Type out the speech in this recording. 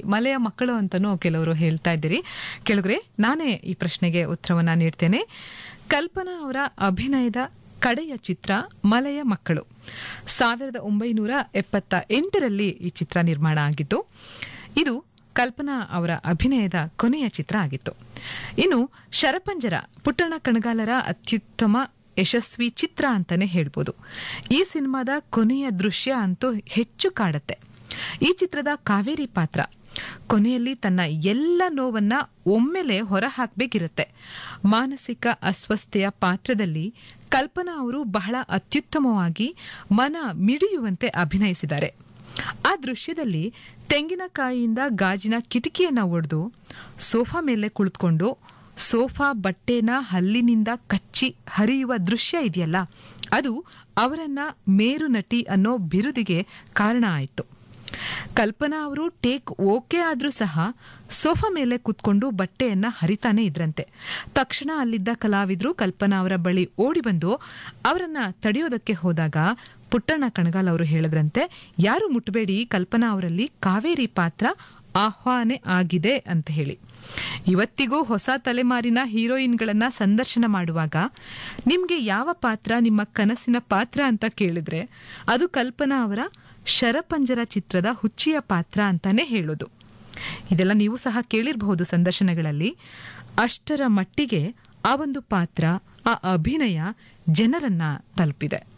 ಮಲೆಯ ಮಕ್ಕಳು ಅಂತನೂ ಕೆಲವರು ಹೇಳ್ತಾ ಇದ್ದೀರಿ ಕೆಳಗರೆ ನಾನೇ ಈ ಪ್ರಶ್ನೆಗೆ ಉತ್ತರವನ್ನ ನೀಡ್ತೇನೆ ಕಲ್ಪನಾ ಅವರ ಅಭಿನಯದ ಕಡೆಯ ಚಿತ್ರ ಮಲೆಯ ಮಕ್ಕಳು ಸಾವಿರದ ಒಂಬೈನೂರ ಎಪ್ಪತ್ತ ಎಂಟರಲ್ಲಿ ಈ ಚಿತ್ರ ನಿರ್ಮಾಣ ಆಗಿತ್ತು ಇದು ಕಲ್ಪನಾ ಅವರ ಅಭಿನಯದ ಕೊನೆಯ ಚಿತ್ರ ಆಗಿತ್ತು ಇನ್ನು ಶರಪಂಜರ ಪುಟ್ಟಣ ಕಣಗಾಲರ ಅತ್ಯುತ್ತಮ ಯಶಸ್ವಿ ಚಿತ್ರ ಅಂತಾನೆ ಹೇಳ್ಬೋದು ಈ ಸಿನಿಮಾದ ಕೊನೆಯ ದೃಶ್ಯ ಅಂತೂ ಹೆಚ್ಚು ಕಾಡತ್ತೆ ಈ ಚಿತ್ರದ ಕಾವೇರಿ ಪಾತ್ರ ಕೊನೆಯಲ್ಲಿ ತನ್ನ ಎಲ್ಲ ನೋವನ್ನ ಒಮ್ಮೆಲೆ ಹೊರ ಹಾಕ್ಬೇಕಿರುತ್ತೆ ಮಾನಸಿಕ ಅಸ್ವಸ್ಥೆಯ ಪಾತ್ರದಲ್ಲಿ ಕಲ್ಪನಾ ಅವರು ಬಹಳ ಅತ್ಯುತ್ತಮವಾಗಿ ಮನ ಮಿಡಿಯುವಂತೆ ಅಭಿನಯಿಸಿದ್ದಾರೆ ಆ ದೃಶ್ಯದಲ್ಲಿ ತೆಂಗಿನಕಾಯಿಯಿಂದ ಗಾಜಿನ ಕಿಟಕಿಯನ್ನ ಒಡೆದು ಸೋಫಾ ಮೇಲೆ ಕುಳಿತುಕೊಂಡು ಸೋಫಾ ಬಟ್ಟೆನ ಹಲ್ಲಿನಿಂದ ಕಚ್ಚಿ ಹರಿಯುವ ದೃಶ್ಯ ಇದೆಯಲ್ಲ ಅದು ಅವರನ್ನ ಮೇರು ನಟಿ ಅನ್ನೋ ಬಿರುದಿಗೆ ಕಾರಣ ಆಯಿತು ಕಲ್ಪನಾ ಅವರು ಟೇಕ್ ಓಕೆ ಆದ್ರೂ ಸಹ ಸೋಫಾ ಮೇಲೆ ಕೂತ್ಕೊಂಡು ಬಟ್ಟೆಯನ್ನ ಹರಿತಾನೆ ಇದ್ರಂತೆ ತಕ್ಷಣ ಅಲ್ಲಿದ್ದ ಕಲಾವಿದ್ರು ಕಲ್ಪನಾ ಅವರ ಬಳಿ ಓಡಿ ಬಂದು ಅವರನ್ನ ತಡೆಯೋದಕ್ಕೆ ಹೋದಾಗ ಪುಟ್ಟಣ್ಣ ಕಣಗಾಲ್ ಅವರು ಹೇಳಿದ್ರಂತೆ ಯಾರು ಮುಟ್ಟಬೇಡಿ ಕಲ್ಪನಾ ಅವರಲ್ಲಿ ಕಾವೇರಿ ಪಾತ್ರ ಆಹ್ವಾನೆ ಆಗಿದೆ ಅಂತ ಹೇಳಿ ಇವತ್ತಿಗೂ ಹೊಸ ತಲೆಮಾರಿನ ಹೀರೋಯಿನ್ಗಳನ್ನ ಸಂದರ್ಶನ ಮಾಡುವಾಗ ನಿಮ್ಗೆ ಯಾವ ಪಾತ್ರ ನಿಮ್ಮ ಕನಸಿನ ಪಾತ್ರ ಅಂತ ಕೇಳಿದ್ರೆ ಅದು ಕಲ್ಪನಾ ಅವರ ಶರಪಂಜರ ಚಿತ್ರದ ಹುಚ್ಚಿಯ ಪಾತ್ರ ಅಂತಾನೆ ಹೇಳೋದು ಇದೆಲ್ಲ ನೀವು ಸಹ ಕೇಳಿರಬಹುದು ಸಂದರ್ಶನಗಳಲ್ಲಿ ಅಷ್ಟರ ಮಟ್ಟಿಗೆ ಆ ಒಂದು ಪಾತ್ರ ಆ ಅಭಿನಯ ಜನರನ್ನ ತಲುಪಿದೆ